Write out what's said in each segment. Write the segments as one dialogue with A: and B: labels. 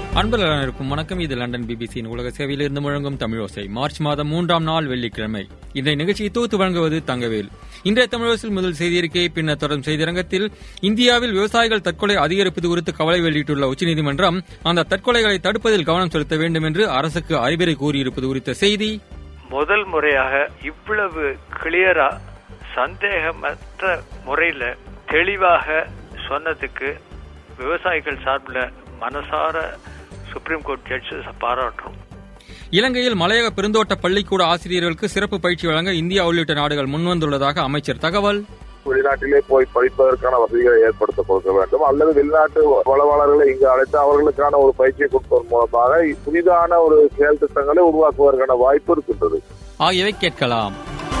A: அன்பர்கள் அனைவருக்கும் வணக்கம் இது லண்டன் பிபிசியின் உலக சேவையில் இருந்து முழங்கும் தமிழோசை மார்ச் மாதம் மூன்றாம் நாள் வெள்ளிக்கிழமை இன்றைய நிகழ்ச்சியை தொகுத்து வழங்குவது தங்கவேல் இன்றைய தமிழோசில் முதல் செய்தியறிக்கை பின்னர் தொடரும் செய்திரங்கத்தில் இந்தியாவில் விவசாயிகள் தற்கொலை அதிகரிப்பது குறித்து கவலை வெளியிட்டுள்ள உச்சநீதிமன்றம் அந்த தற்கொலைகளை தடுப்பதில் கவனம் செலுத்த வேண்டும் என்று அரசுக்கு அறிவுரை கூறியிருப்பது குறித்த செய்தி
B: முதல் முறையாக இவ்வளவு கிளியரா சந்தேகமற்ற முறையில தெளிவாக சொன்னதுக்கு விவசாயிகள் சார்பில் மனசார சுப்ரீம் கோர்ட் ஜட்ஜஸ் பாராட்டுறோம்
A: இலங்கையில் மலையக பெருந்தோட்ட பள்ளிக்கூட ஆசிரியர்களுக்கு சிறப்பு பயிற்சி வழங்க இந்தியா உள்ளிட்ட நாடுகள் முன்வந்துள்ளதாக அமைச்சர் தகவல்
C: வெளிநாட்டிலே போய் படிப்பதற்கான வசதிகளை ஏற்படுத்த கொடுக்க வேண்டும் அல்லது வெளிநாட்டு வளவாளர்களை இங்கு அழைத்து அவர்களுக்கான ஒரு பயிற்சியை கொடுப்பதன் மூலமாக புதிதான ஒரு செயல் திட்டங்களை உருவாக்குவதற்கான வாய்ப்பு இருக்கின்றது
A: ஆகியவை கேட்கலாம்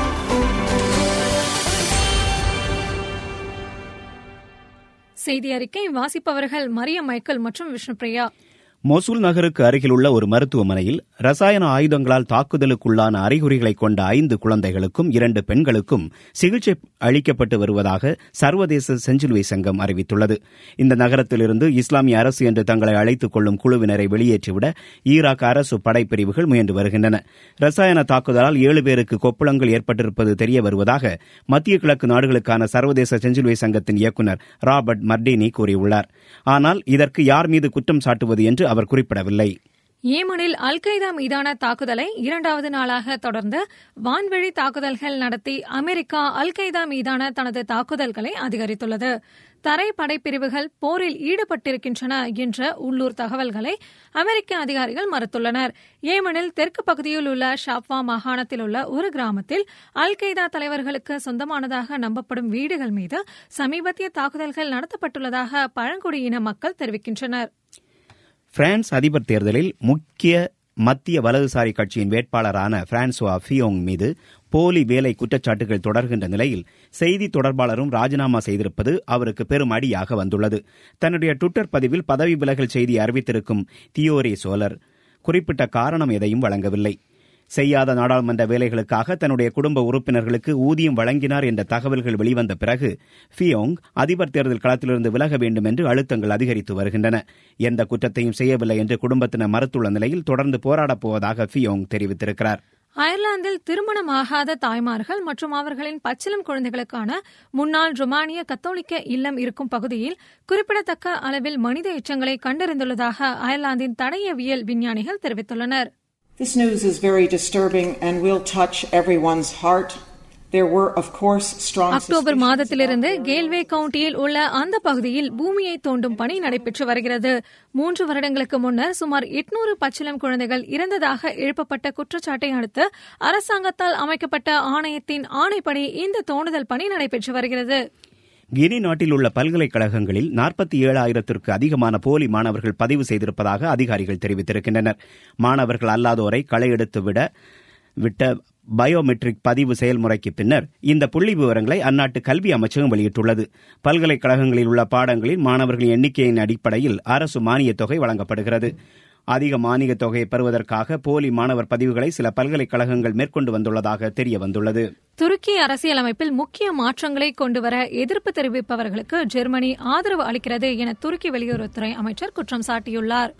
D: செய்தி அறிக்கை வாசிப்பவர்கள் மரிய மைக்கேல் மற்றும் விஷ்ணுபிரியா
E: மொசூல் நகருக்கு அருகிலுள்ள ஒரு மருத்துவமனையில் ரசாயன ஆயுதங்களால் தாக்குதலுக்குள்ளான அறிகுறிகளை கொண்ட ஐந்து குழந்தைகளுக்கும் இரண்டு பெண்களுக்கும் சிகிச்சை அளிக்கப்பட்டு வருவதாக சர்வதேச செஞ்சிலுவை சங்கம் அறிவித்துள்ளது இந்த நகரத்திலிருந்து இஸ்லாமிய அரசு என்று தங்களை அழைத்துக் கொள்ளும் குழுவினரை வெளியேற்றிவிட ஈராக் அரசு படைப்பிரிவுகள் முயன்று வருகின்றன ரசாயன தாக்குதலால் ஏழு பேருக்கு கொப்புளங்கள் ஏற்பட்டிருப்பது தெரிய வருவதாக மத்திய கிழக்கு நாடுகளுக்கான சர்வதேச செஞ்சிலுவை சங்கத்தின் இயக்குநர் ராபர்ட் மர்டினி கூறியுள்ளார் ஆனால் இதற்கு யார் மீது குற்றம் சாட்டுவது என்று அவர் குறிப்பிடவில்லை
D: ஏமனில் அல் கைதா மீதான தாக்குதலை இரண்டாவது நாளாக தொடர்ந்து வான்வழி தாக்குதல்கள் நடத்தி அமெரிக்கா அல் கைதா மீதான தனது தாக்குதல்களை அதிகரித்துள்ளது தரை படைப்பிரிவுகள் போரில் ஈடுபட்டிருக்கின்றன என்ற உள்ளூர் தகவல்களை அமெரிக்க அதிகாரிகள் மறுத்துள்ளனர் ஏமனில் தெற்கு பகுதியில் உள்ள ஷாப்வா மாகாணத்தில் உள்ள ஒரு கிராமத்தில் அல் கைதா தலைவர்களுக்கு சொந்தமானதாக நம்பப்படும் வீடுகள் மீது சமீபத்திய தாக்குதல்கள் நடத்தப்பட்டுள்ளதாக பழங்குடியின மக்கள் தெரிவிக்கின்றனர்
E: பிரான்ஸ் அதிபர் தேர்தலில் முக்கிய மத்திய வலதுசாரி கட்சியின் வேட்பாளரான பிரான்சுவா ஃபியோங் மீது போலி வேலை குற்றச்சாட்டுகள் தொடர்கின்ற நிலையில் செய்தி தொடர்பாளரும் ராஜினாமா செய்திருப்பது அவருக்கு பெரும் அடியாக வந்துள்ளது தன்னுடைய டுவிட்டர் பதிவில் பதவி விலகல் செய்தி அறிவித்திருக்கும் தியோரே சோலர் குறிப்பிட்ட காரணம் எதையும் வழங்கவில்லை செய்யாத நாடாளுமன்ற வேலைகளுக்காக தன்னுடைய குடும்ப உறுப்பினர்களுக்கு ஊதியம் வழங்கினார் என்ற தகவல்கள் வெளிவந்த பிறகு ஃபியோங் அதிபர் தேர்தல் களத்திலிருந்து விலக வேண்டும் என்று அழுத்தங்கள் அதிகரித்து வருகின்றன எந்த குற்றத்தையும் செய்யவில்லை என்று குடும்பத்தினர் மறுத்துள்ள நிலையில் தொடர்ந்து போராடப் போவதாக ஃபியோங் தெரிவித்திருக்கிறார்
D: அயர்லாந்தில் திருமணமாகாத தாய்மார்கள் மற்றும் அவர்களின் பச்சிலம் குழந்தைகளுக்கான முன்னாள் ரொமானிய கத்தோலிக்க இல்லம் இருக்கும் பகுதியில் குறிப்பிடத்தக்க அளவில் மனித எச்சங்களை கண்டறிந்துள்ளதாக அயர்லாந்தின் தடயவியல் விஞ்ஞானிகள் தெரிவித்துள்ளனர்
F: This news is very disturbing and will touch everyone's heart. There were, of course, strong
D: October மாதத்திலிருந்து கேல்வே கவுண்டியில் உள்ள அந்த பகுதியில் பூமியை தோண்டும் பணி நடைபெற்று வருகிறது மூன்று வருடங்களுக்கு முன்னர் சுமார் எட்நூறு பச்சிலம் குழந்தைகள் இறந்ததாக எழுப்பப்பட்ட குற்றச்சாட்டை அடுத்து அரசாங்கத்தால் அமைக்கப்பட்ட ஆணையத்தின் ஆணைப்படி இந்த தோண்டுதல் பணி நடைபெற்று வருகிறது
E: கினி நாட்டில் உள்ள பல்கலைக்கழகங்களில் நாற்பத்தி ஏழாயிரத்திற்கு அதிகமான போலி மாணவர்கள் பதிவு செய்திருப்பதாக அதிகாரிகள் தெரிவித்திருக்கின்றனர் மாணவர்கள் அல்லாதோரை களை எடுத்து விட விட்ட பயோமெட்ரிக் பதிவு செயல்முறைக்கு பின்னர் இந்த புள்ளி விவரங்களை அந்நாட்டு கல்வி அமைச்சகம் வெளியிட்டுள்ளது பல்கலைக்கழகங்களில் உள்ள பாடங்களில் மாணவர்களின் எண்ணிக்கையின் அடிப்படையில் அரசு மானியத் தொகை வழங்கப்படுகிறது அதிக மானிய தொகையை பெறுவதற்காக போலி மாணவர் பதிவுகளை சில பல்கலைக்கழகங்கள் மேற்கொண்டு வந்துள்ளதாக தெரிய வந்துள்ளது
D: துருக்கி அரசியலமைப்பில் முக்கிய மாற்றங்களை கொண்டுவர எதிர்ப்பு தெரிவிப்பவர்களுக்கு ஜெர்மனி ஆதரவு அளிக்கிறது என துருக்கி வெளியுறவுத்துறை அமைச்சர் குற்றம் சாட்டியுள்ளார்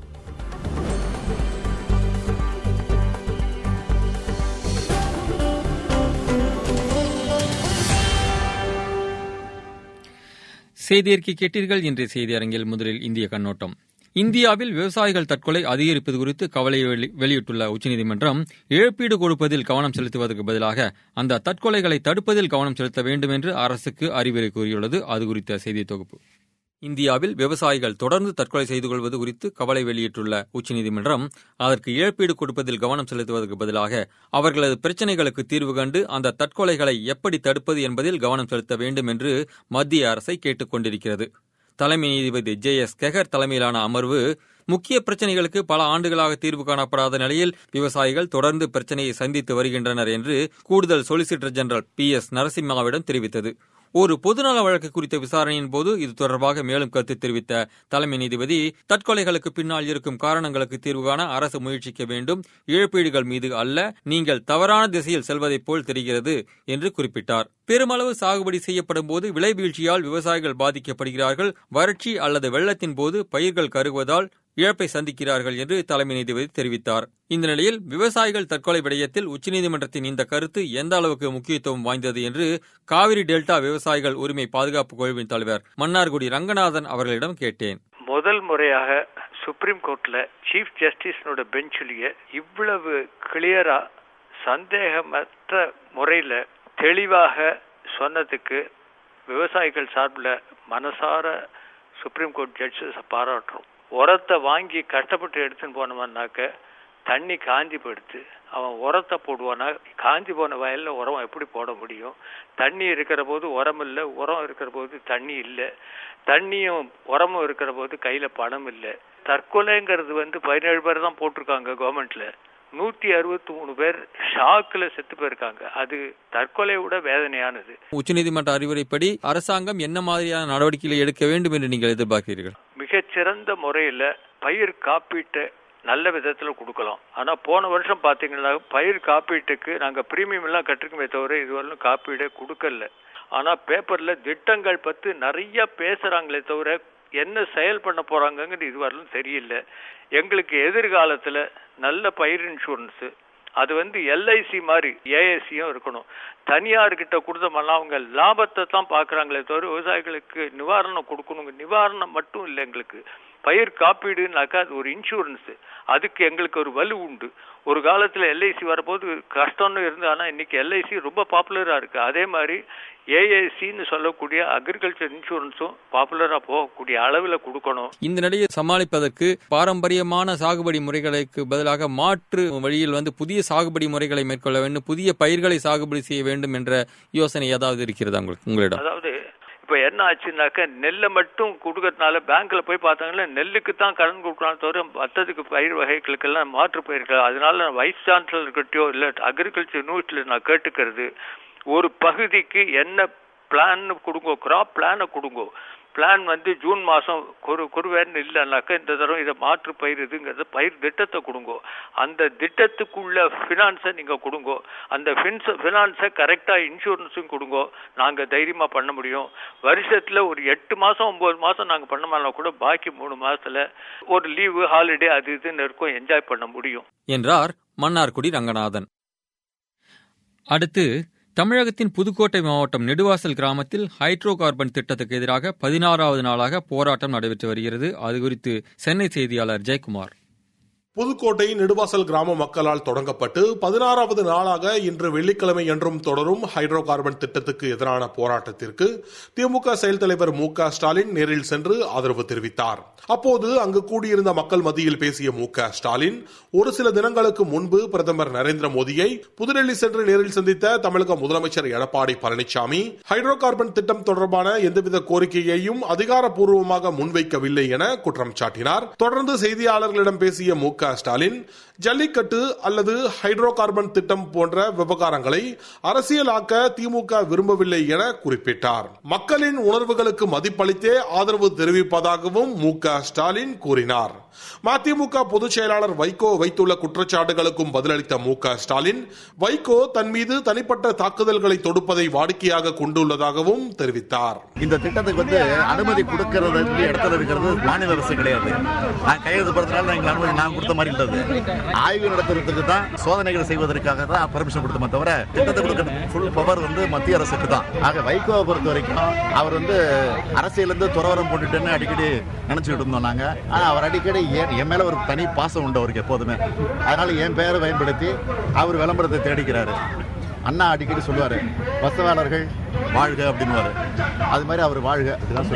A: செய்தியறிக்கை கேட்டீர்கள் இன்றைய செய்தி அரங்கில் முதலில் இந்திய கண்ணோட்டம் இந்தியாவில் விவசாயிகள் தற்கொலை அதிகரிப்பது குறித்து கவலை வெளியிட்டுள்ள உச்சநீதிமன்றம் இழப்பீடு கொடுப்பதில் கவனம் செலுத்துவதற்கு பதிலாக அந்த தற்கொலைகளை தடுப்பதில் கவனம் செலுத்த வேண்டும் என்று அரசுக்கு அறிவுரை கூறியுள்ளது அது குறித்த செய்தி தொகுப்பு இந்தியாவில் விவசாயிகள் தொடர்ந்து தற்கொலை செய்து கொள்வது குறித்து கவலை வெளியிட்டுள்ள உச்சநீதிமன்றம் அதற்கு இழப்பீடு கொடுப்பதில் கவனம் செலுத்துவதற்கு பதிலாக அவர்களது பிரச்சினைகளுக்கு தீர்வு கண்டு அந்த தற்கொலைகளை எப்படி தடுப்பது என்பதில் கவனம் செலுத்த வேண்டும் என்று மத்திய அரசை கேட்டுக் கொண்டிருக்கிறது தலைமை நீதிபதி ஜே எஸ் கெகர் தலைமையிலான அமர்வு முக்கிய பிரச்சனைகளுக்கு பல ஆண்டுகளாக தீர்வு காணப்படாத நிலையில் விவசாயிகள் தொடர்ந்து பிரச்சனையை சந்தித்து வருகின்றனர் என்று கூடுதல் சொலிசிட்டர் ஜெனரல் பி எஸ் நரசிம்மாவிடம் தெரிவித்தது ஒரு பொதுநல வழக்கு குறித்த விசாரணையின் போது இது தொடர்பாக மேலும் கருத்து தெரிவித்த தலைமை நீதிபதி தற்கொலைகளுக்கு பின்னால் இருக்கும் காரணங்களுக்கு தீர்வு காண அரசு முயற்சிக்க வேண்டும் இழப்பீடுகள் மீது அல்ல நீங்கள் தவறான திசையில் செல்வதைப் போல் தெரிகிறது என்று குறிப்பிட்டார் பெருமளவு சாகுபடி செய்யப்படும் போது விலை வீழ்ச்சியால் விவசாயிகள் பாதிக்கப்படுகிறார்கள் வறட்சி அல்லது வெள்ளத்தின் போது பயிர்கள் கருகுவதால் இழப்பை சந்திக்கிறார்கள் என்று தலைமை நீதிபதி தெரிவித்தார் இந்த நிலையில் விவசாயிகள் தற்கொலை விடயத்தில் உச்சநீதிமன்றத்தின் இந்த கருத்து எந்த அளவுக்கு முக்கியத்துவம் வாய்ந்தது என்று காவிரி டெல்டா விவசாயிகள் உரிமை பாதுகாப்பு குழுவின் தலைவர் மன்னார்குடி ரங்கநாதன் அவர்களிடம் கேட்டேன்
B: முதல் முறையாக சுப்ரீம் கோர்ட்ல சீஃப் ஜஸ்டிஸ்னோட பெஞ்சிலேயே இவ்வளவு கிளியரா சந்தேகமற்ற முறையில தெளிவாக சொன்னதுக்கு விவசாயிகள் சார்பில் மனசார சுப்ரீம் கோர்ட் ஜட்ஜஸ் பாராட்டுறோம் உரத்தை வாங்கி கஷ்டப்பட்டு எடுத்துன்னு போனோம்னாக்க தண்ணி காஞ்சி போயிடுத்து அவன் உரத்தை போடுவானா காஞ்சி போன வயல்ல உரம் எப்படி போட முடியும் தண்ணி இருக்கிற போது உரம் இல்லை உரம் இருக்கிற போது தண்ணி இல்லை தண்ணியும் உரமும் இருக்கிற போது கையில பணம் இல்லை தற்கொலைங்கிறது வந்து பதினேழு பேர் தான் போட்டிருக்காங்க கவர்மெண்ட்ல நூத்தி அறுபத்தி மூணு பேர் ஷாக்ல செத்து போயிருக்காங்க அது தற்கொலை விட வேதனையானது
A: உச்சநீதிமன்ற அறிவுரைப்படி அரசாங்கம் என்ன மாதிரியான நடவடிக்கைகளை எடுக்க வேண்டும் என்று நீங்கள் எதிர்பார்க்கிறீர்கள்
B: மிகச்சிறந்த முறையில பயிர் காப்பீட்டை நல்ல விதத்துல கொடுக்கலாம் ஆனா போன வருஷம் பாத்தீங்கன்னா பயிர் காப்பீட்டுக்கு நாங்க பிரீமியம் எல்லாம் கட்டிருக்கோமே தவிர இதுவரையிலும் காப்பீடே கொடுக்கல ஆனா பேப்பர்ல திட்டங்கள் பத்தி நிறைய பேசுறாங்களே தவிர என்ன செயல் பண்ண போறாங்கன்னு இதுவரையிலும் தெரியல எங்களுக்கு எதிர்காலத்துல நல்ல பயிர் இன்சூரன்ஸ் அது வந்து எல்ஐசி மாதிரி ஏஎஸ்சியும் இருக்கணும் தனியார்கிட்ட கொடுத்தோம்னா அவங்க லாபத்தை தான் பாக்குறாங்களே தவிர விவசாயிகளுக்கு நிவாரணம் கொடுக்கணுங்க நிவாரணம் மட்டும் இல்லை எங்களுக்கு பயிர் காப்பீடுனாக்கா அது ஒரு இன்சூரன்ஸ் அதுக்கு எங்களுக்கு ஒரு வலு உண்டு ஒரு காலத்துல எல்ஐசி வரபோது கஷ்டம்னு இருந்து ஆனா இன்னைக்கு எல்ஐசி ரொம்ப பாப்புலரா இருக்கு அதே மாதிரி ஏஏசின்னு சொல்லக்கூடிய அக்ரிகல்ச்சர் இன்சூரன்ஸும் பாப்புலரா போகக்கூடிய அளவில் கொடுக்கணும்
A: இந்த நிலையை சமாளிப்பதற்கு பாரம்பரியமான சாகுபடி முறைகளுக்கு பதிலாக மாற்று வழியில் வந்து புதிய சாகுபடி முறைகளை மேற்கொள்ள வேண்டும் புதிய பயிர்களை சாகுபடி செய்ய வேண்டும் என்ற யோசனை ஏதாவது இருக்கிறதா உங்களுக்கு உங்களிடம்
B: அதாவது இப்ப என்ன ஆச்சுனாக்க நெல்லை மட்டும் கொடுக்கறதுனால பேங்க்ல போய் பார்த்தாங்கன்னா நெல்லுக்கு தான் கடன் கொடுக்கறாங்க தவிர மற்றதுக்கு பயிர் வகைகளுக்கெல்லாம் மாற்று பயிர்கள் அதனால வைஸ் சான்சலர்கிட்டயோ இல்ல அக்ரிகல்ச்சர் யூனிவர்சிட்டியில நான் கேட்டுக்கிறது ஒரு பகுதிக்கு என்ன பிளான் கொடுங்கோ கிராப் பிளானை கொடுங்கோ பிளான் வந்து ஜூன் மாசம் குறு குறுவேன்னு இல்லைனாக்கா இந்த தடவை இதை மாற்று பயிர் இதுங்கிறது பயிர் திட்டத்தை கொடுங்கோ அந்த திட்டத்துக்குள்ள ஃபினான்ஸை நீங்க கொடுங்கோ அந்த ஃபின்ஸ் ஃபினான்ஸை கரெக்டா இன்சூரன்ஸும் கொடுங்கோ நாங்க தைரியமா பண்ண முடியும் வருஷத்துல ஒரு எட்டு மாசம் ஒன்பது மாசம் நாங்க பண்ணோம்னா கூட பாக்கி மூணு மாசத்துல ஒரு லீவு ஹாலிடே அது இதுன்னு இருக்கும் என்ஜாய் பண்ண முடியும்
A: என்றார் மன்னார்குடி ரங்கநாதன் அடுத்து தமிழகத்தின் புதுக்கோட்டை மாவட்டம் நெடுவாசல் கிராமத்தில் ஹைட்ரோ கார்பன் திட்டத்துக்கு எதிராக பதினாறாவது நாளாக போராட்டம் நடைபெற்று வருகிறது அது குறித்து சென்னை செய்தியாளர் ஜெயக்குமார்
G: புதுக்கோட்டை நெடுவாசல் கிராம மக்களால் தொடங்கப்பட்டு பதினாறாவது நாளாக இன்று வெள்ளிக்கிழமை என்றும் தொடரும் ஹைட்ரோ கார்பன் திட்டத்துக்கு எதிரான போராட்டத்திற்கு திமுக செயல் தலைவர் மு க ஸ்டாலின் நேரில் சென்று ஆதரவு தெரிவித்தார் அப்போது அங்கு கூடியிருந்த மக்கள் மத்தியில் பேசிய மு க ஸ்டாலின் ஒரு சில தினங்களுக்கு முன்பு பிரதமர் நரேந்திர மோடியை புதுடெல்லி சென்று நேரில் சந்தித்த தமிழக முதலமைச்சர் எடப்பாடி பழனிசாமி ஹைட்ரோ கார்பன் திட்டம் தொடர்பான எந்தவித கோரிக்கையையும் அதிகாரப்பூர்வமாக முன்வைக்கவில்லை என குற்றம் சாட்டினார் தொடர்ந்து செய்தியாளர்களிடம் பேசிய மு க ஸ்டாலின் ஜல்லிக்கட்டு அல்லது ஹைட்ரோ கார்பன் திட்டம் போன்ற விவகாரங்களை அரசியலாக்க திமுக விரும்பவில்லை என குறிப்பிட்டார் மக்களின் உணர்வுகளுக்கு மதிப்பளித்தே ஆதரவு தெரிவிப்பதாகவும் மு க ஸ்டாலின் கூறினார் மதிமுக பொதுச் செயலாளர் வைகோ வைத்துள்ள குற்றச்சாட்டுகளுக்கும் பதிலளித்த மு க ஸ்டாலின் வைகோ தன் மீது தனிப்பட்ட தாக்குதல்களை தொடுப்பதை வாடிக்கையாக கொண்டுள்ளதாகவும் தெரிவித்தார்
H: இந்த திட்டத்துக்கு வந்து அனுமதி கொடுக்கறது இடத்துல இருக்கிறது மாநில அரசு கிடையாது நான் கையெழுத்துப்படுத்தினால எங்களுக்கு அனுமதி நான் கொடுத்த மாதிரி இருந்தது ஆய்வு நடத்துறதுக்கு தான் சோதனைகள் செய்வதற்காக தான் பர்மிஷன் கொடுத்தோமே தவிர திட்டத்தை கொடுக்கறது ஃபுல் பவர் வந்து மத்திய அரசுக்கு தான் ஆக வைகோவை பொறுத்த வரைக்கும் அவர் வந்து அரசியலிருந்து துறவரம் போட்டுட்டுன்னு அடிக்கடி நினைச்சுக்கிட்டு இருந்தோம் நாங்க ஆனா அவர் அடிக்கடி என் என் மேல ஒரு தனி பாசம் உண்டு அவருக்கு எப்போதுமே அதனால என் பெயரை பயன்படுத்தி அவர் விளம்பரத்தை தேடிக்கிறாரு அண்ணா அடிக்கடி சொல்லுவாரு வசவாளர்கள் வாழ்க அப்படின்னுவாரு அது மாதிரி அவர் வாழ்க அப்படிதான்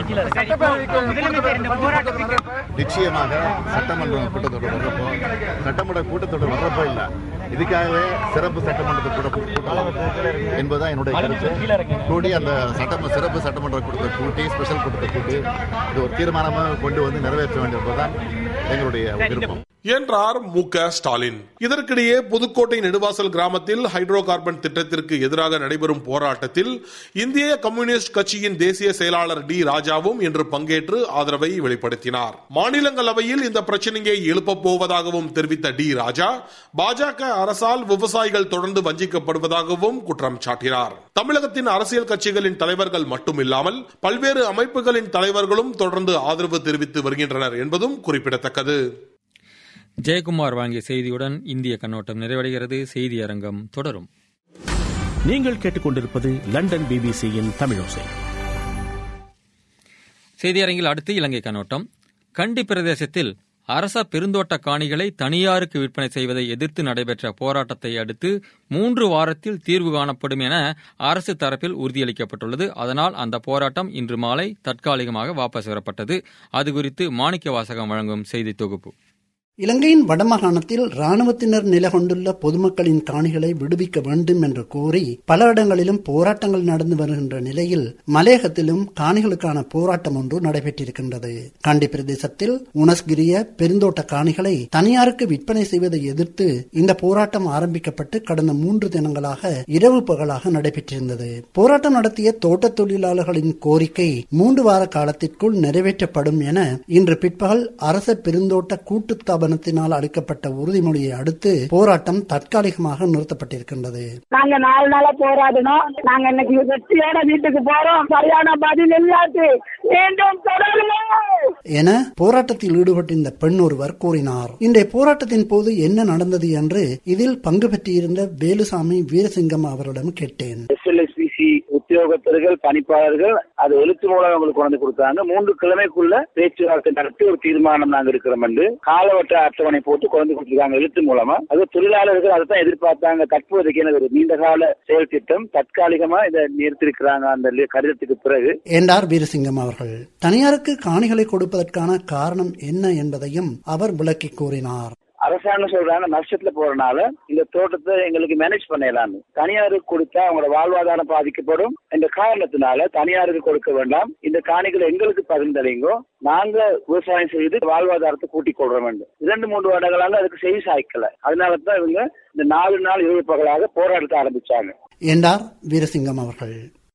H: சொல்லுவாரு நிச்சயமாக சட்டமன்றம் கூட்டத்தொடர் வர்றப்போ சட்டமன்ற கூட்டத்தொடர் வர்றப்போ இல்ல இதுக்காகவே சிறப்பு சட்டமன்றத்தை கூட கூட்டலாம் என்பதுதான் என்னுடைய கருத்து கூடி அந்த சட்ட சிறப்பு சட்டமன்ற கூட்டத்தை கூட்டி ஸ்பெஷல் கூட்டத்தை கூட்டி இது ஒரு தீர்மானமாக கொண்டு வந்து நிறைவேற்ற வேண்டியதுதான் எங்களுடைய விருப்பம்
G: என்றார் மு க ஸ்டாலின் இதற்கிடையே புதுக்கோட்டை நெடுவாசல் கிராமத்தில் ஹைட்ரோ கார்பன் திட்டத்திற்கு எதிராக நடைபெறும் போராட்டத்தில் இந்திய கம்யூனிஸ்ட் கட்சியின் தேசிய செயலாளர் டி ராஜாவும் இன்று பங்கேற்று ஆதரவை வெளிப்படுத்தினார் மாநிலங்களவையில் இந்த பிரச்சனையை எழுப்பப் போவதாகவும் தெரிவித்த டி ராஜா பாஜக அரசால் விவசாயிகள் தொடர்ந்து வஞ்சிக்கப்படுவதாகவும் குற்றம் சாட்டினார் தமிழகத்தின் அரசியல் கட்சிகளின் தலைவர்கள் மட்டுமில்லாமல் பல்வேறு அமைப்புகளின் தலைவர்களும் தொடர்ந்து ஆதரவு தெரிவித்து வருகின்றனர் என்பதும் குறிப்பிடத்தக்கது
A: ஜெயக்குமார் வழங்கிய செய்தியுடன் இந்திய கண்ணோட்டம் நிறைவடைகிறது செய்தி அரங்கம் தொடரும்
I: நீங்கள் கேட்டுக்கொண்டிருப்பது லண்டன் பிபிசியின் தமிழோசை
A: செய்தியரங்கில் அடுத்து இலங்கை கண்ணோட்டம் கண்டி பிரதேசத்தில் அரச பெருந்தோட்ட காணிகளை தனியாருக்கு விற்பனை செய்வதை எதிர்த்து நடைபெற்ற போராட்டத்தை அடுத்து மூன்று வாரத்தில் தீர்வு காணப்படும் என அரசு தரப்பில் உறுதியளிக்கப்பட்டுள்ளது அதனால் அந்த போராட்டம் இன்று மாலை தற்காலிகமாக வாபஸ் பெறப்பட்டது அது குறித்து மாணிக்க வாசகம் வழங்கும் செய்தி தொகுப்பு
J: இலங்கையின் வடமாகாணத்தில் ராணுவத்தினர் நில கொண்டுள்ள பொதுமக்களின் காணிகளை விடுவிக்க வேண்டும் என்று கோரி பல இடங்களிலும் போராட்டங்கள் நடந்து வருகின்ற நிலையில் மலையகத்திலும் காணிகளுக்கான போராட்டம் ஒன்று நடைபெற்றிருக்கின்றது கண்டி பிரதேசத்தில் உனஸ்கிரிய பெருந்தோட்ட காணிகளை தனியாருக்கு விற்பனை செய்வதை எதிர்த்து இந்த போராட்டம் ஆரம்பிக்கப்பட்டு கடந்த மூன்று தினங்களாக இரவு பகலாக நடைபெற்றிருந்தது போராட்டம் நடத்திய தோட்ட தொழிலாளர்களின் கோரிக்கை மூன்று வார காலத்திற்குள் நிறைவேற்றப்படும் என இன்று பிற்பகல் அரச பெருந்தோட்ட கூட்டு ஸ்தாபனத்தினால் அளிக்கப்பட்ட உறுதிமொழியை அடுத்து போராட்டம் தற்காலிகமாக நிறுத்தப்பட்டிருக்கின்றது
K: நாங்க நாலு நாளா போராடினோம் நாங்க இன்னைக்கு வெற்றியோட வீட்டுக்கு போறோம் சரியான பதில் இல்லாது மீண்டும் தொடருவோம்
J: என போராட்டத்தில் ஈடுபட்டிருந்த பெண் ஒருவர் கூறினார் இன்றைய போராட்டத்தின் போது என்ன நடந்தது என்று இதில் பங்கு பெற்றிருந்த வேலுசாமி வீரசிங்கம் அவரிடம் கேட்டேன்
L: எஸ்எல்எஸ்பிசி உத்தியோகத்தர்கள் பணிப்பாளர்கள் அது எழுத்து மூலம் அவங்களுக்கு கொண்டு கொடுத்தாங்க மூன்று கிழமைக்குள்ள பேச்சுவார்த்தை நடத்தி ஒரு தீர்மானம் நாங்க இருக்கிறோம் என்று காலவட்ட அட்டவணை போட்டு கொண்டு கொடுத்திருக்காங்க எழுத்து மூலமா அது தொழிலாளர்கள் அதை தான் எதிர்பார்த்தாங்க தற்போதைக்கு எனக்கு ஒரு நீண்ட கால செயல் திட்டம் தற்காலிகமா இதை நிறுத்திருக்கிறாங்க அந்த கடிதத்துக்கு பிறகு
J: என்றார் வீரசிங்கம் அவர்கள் தனியாருக்கு காணிகளை கொடுப்பதற்கான காரணம் என்ன என்பதையும் அவர் விளக்கி கூறினார்
L: அரசாங்கம் சொல்றாங்க நஷ்டத்துல போறனால இந்த தோட்டத்தை எங்களுக்கு மேனேஜ் பண்ணலாம்னு தனியாருக்கு கொடுத்தா அவங்களோட வாழ்வாதாரம் பாதிக்கப்படும் இந்த காரணத்தினால தனியாருக்கு கொடுக்க வேண்டாம் இந்த காணிகளை எங்களுக்கு பகிர்ந்தடைங்கோ நாங்க விவசாயம் செய்து வாழ்வாதாரத்தை கூட்டிக் கொள்ள வேண்டும் இரண்டு மூன்று வருடங்களாக அதுக்கு செய்தி சாய்க்கல அதனால தான் இவங்க இந்த நாலு நாள் இரவு பகலாக போராட்டத்தை ஆரம்பிச்சாங்க
J: என்றார் வீரசிங்கம் அவர்கள்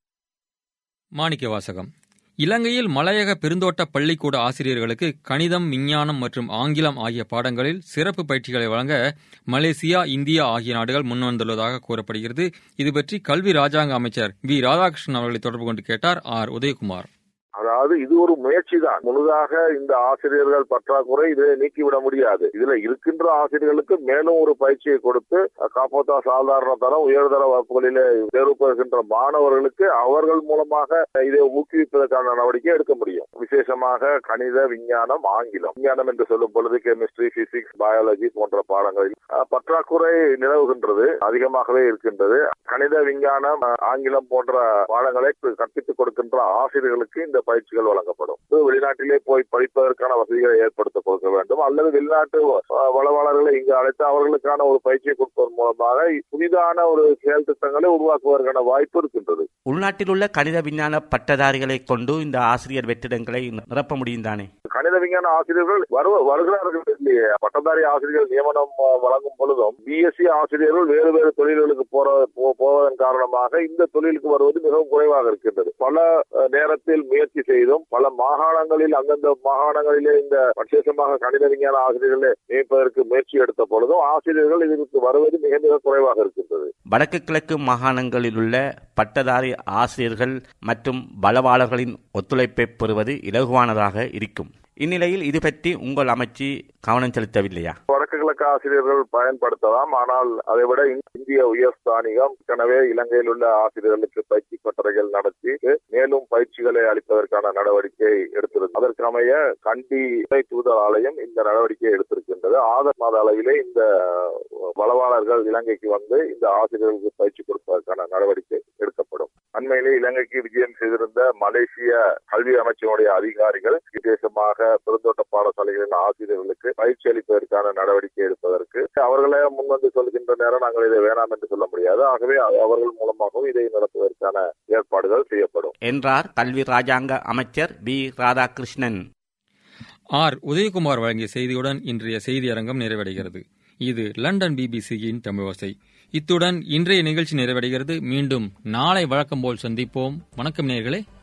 A: மாணிக்க வாசகம் இலங்கையில் மலையக பெருந்தோட்ட பள்ளிக்கூட ஆசிரியர்களுக்கு கணிதம் விஞ்ஞானம் மற்றும் ஆங்கிலம் ஆகிய பாடங்களில் சிறப்பு பயிற்சிகளை வழங்க மலேசியா இந்தியா ஆகிய நாடுகள் முன்வந்துள்ளதாக கூறப்படுகிறது இதுபற்றி கல்வி ராஜாங்க அமைச்சர் வி ராதாகிருஷ்ணன் அவர்களை தொடர்பு கொண்டு கேட்டார் ஆர் உதயகுமார்
C: அதாவது இது ஒரு முயற்சி தான் முழுதாக இந்த ஆசிரியர்கள் பற்றாக்குறை இதை நீக்கிவிட முடியாது இதுல இருக்கின்ற ஆசிரியர்களுக்கு மேலும் ஒரு பயிற்சியை கொடுத்து காப்போத்தா சாதாரண தரம் உயர்தர வகுப்புகளிலே தேர்வு பெறுகின்ற மாணவர்களுக்கு அவர்கள் மூலமாக இதை ஊக்குவிப்பதற்கான நடவடிக்கை எடுக்க முடியும் விசேஷமாக கணித விஞ்ஞானம் ஆங்கிலம் விஞ்ஞானம் என்று சொல்லும் பொழுது கெமிஸ்ட்ரி பிசிக்ஸ் பயாலஜி போன்ற பாடங்களில் பற்றாக்குறை நிலவுகின்றது அதிகமாகவே இருக்கின்றது கணித விஞ்ஞானம் ஆங்கிலம் போன்ற பாடங்களை கற்பித்துக் கொடுக்கின்ற ஆசிரியர்களுக்கு இந்த பயிற்சிகள் வழங்கப்படும் வெளிநாட்டிலே போய் படிப்பதற்கான வசதிகளை ஏற்படுத்த கொடுக்க வேண்டும் அல்லது வெளிநாட்டு வளவாளர்களை இங்கு அழைத்து அவர்களுக்கான ஒரு பயிற்சியை கொடுப்பதன் மூலமாக புதிதான ஒரு செயல் திட்டங்களை உருவாக்குவதற்கான வாய்ப்பு இருக்கின்றது
M: உள்நாட்டில் உள்ள கணித விஞ்ஞான பட்டதாரிகளை கொண்டு இந்த ஆசிரியர் வெற்றிடங்களை நிரப்ப முடியும் தானே
C: கணித விஞ்ஞான ஆசிரியர்கள் வருகிறார்கள் இல்லையே பட்டதாரி ஆசிரியர்கள் நியமனம் வழங்கும் பொழுதும் பிஎஸ்சி ஆசிரியர்கள் வேறு வேறு தொழில்களுக்கு போற போவதன் காரணமாக இந்த தொழிலுக்கு வருவது மிகவும் குறைவாக இருக்கின்றது பல நேரத்தில் முயற்சி செய்தும் பல மாகாணங்களில் அந்தந்த மாகாணங்களிலே இந்த விசேஷமாக கணித விஞ்ஞான ஆசிரியர்களை நியமிப்பதற்கு முயற்சி எடுத்த பொழுதும் ஆசிரியர்கள் இதற்கு வருவது மிக மிக குறைவாக இருக்கின்றது
M: வடக்கு கிழக்கு மாகாணங்களில் உள்ள பட்டதாரி ஆசிரியர்கள் மற்றும் பலவாளர்களின் ஒத்துழைப்பை பெறுவது இலகுவானதாக இருக்கும் இந்நிலையில் இது பற்றி உங்கள் அமைச்சு கவனம் செலுத்தவில்லையா
C: வடக்கு கிழக்கு ஆசிரியர்கள் பயன்படுத்தலாம் ஆனால் அதை விட இந்திய உயர் ஸ்தானிகம் ஏற்கனவே இலங்கையில் உள்ள ஆசிரியர்களுக்கு பயிற்சி பட்டறைகள் நடத்தி மேலும் பயிற்சிகளை அளிப்பதற்கான நடவடிக்கை எடுத்திருந்தது அதற்கமைய கண்டி துணை தூதர் ஆலயம் இந்த நடவடிக்கையை எடுத்திருக்கின்றது ஆகஸ்ட் மாத அளவிலே இந்த வளவாளர்கள் இலங்கைக்கு வந்து இந்த ஆசிரியர்களுக்கு பயிற்சி கொடுப்பதற்கான நடவடிக்கை எடுக்கப்படும் அண்மையிலே இலங்கைக்கு விஜயம் செய்திருந்த மலேசிய கல்வி அமைச்சருடைய அதிகாரிகள் விசேஷமாக பெருந்தோட்ட பாடசாலைகளின் ஆசிரியர்களுக்கு பயிற்சி அளிப்பதற்கான நடவடிக்கை எடுப்பதற்கு அவர்களே முன்வந்து சொல்கின்ற நேரம் நாங்கள் இதை வேணாம் என்று சொல்ல முடியாது ஆகவே அவர்கள் மூலமாகவும் இதை நடத்துவதற்கான ஏற்பாடுகள் செய்யப்படும்
M: என்றார் கல்வி ராஜாங்க அமைச்சர் பி ராதாகிருஷ்ணன்
A: ஆர் உதயகுமார் வழங்கிய செய்தியுடன் இன்றைய செய்தி அரங்கம் நிறைவடைகிறது இது லண்டன் பிபிசியின் தமிழோசை இத்துடன் இன்றைய நிகழ்ச்சி நிறைவடைகிறது மீண்டும் நாளை வழக்கம் போல் சந்திப்போம் வணக்கம் நேர்களே